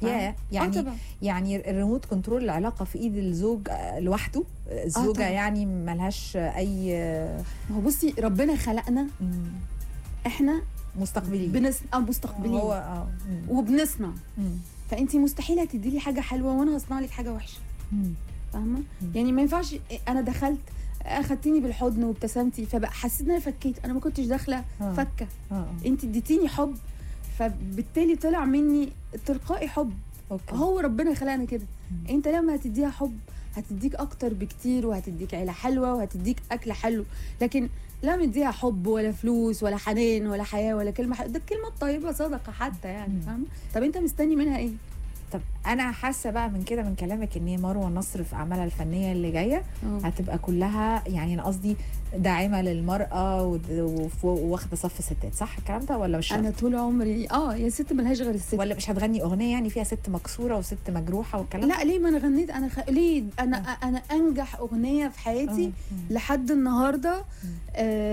يا يعني اه طبعا يعني الريموت كنترول العلاقه في ايد الزوج آه، لوحده الزوجه طبعاً. يعني ملهاش اي ما هو بصي ربنا خلقنا مم، احنا مستقبلين بنس... اه مستقبلين هو اه مم، وبنصنع مم، فانت مستحيل هتدي لي حاجه حلوه وانا هصنع لك حاجه وحشه مم، فاهمه مم. يعني ما ينفعش انا دخلت اخدتيني بالحضن وابتسمتي فبقى حسيت ان انا فكيت انا ما كنتش داخله آه. فكه اه آه، انت اديتيني حب فبالتالي طلع مني تلقائي حب اوكي هو ربنا خلقنا كده مم. انت لما هتديها حب هتديك اكتر بكتير وهتديك عيله حلوه وهتديك اكل حلو لكن لا مديها حب ولا فلوس ولا حنان ولا حياه ولا كلمه حلوة. ده الكلمه الطيبه صدقه حتى يعني مم. فاهمه طب انت مستني منها ايه طب انا حاسه بقى من كده من كلامك ان هي مروه نصر في اعمالها الفنيه اللي جايه اه هتبقى كلها يعني انا قصدي داعمه للمراه ود- وف- واخده صف ستات صح الكلام ده ولا مش شرط؟ انا طول عمري اه يا ست ملهاش غير الست ولا مش هتغني اغنيه يعني فيها ست مكسوره وست مجروحه والكلام لا ليه ما انا غنيت انا خ... ليه انا انا انجح اغنيه في حياتي آه. لحد النهارده آه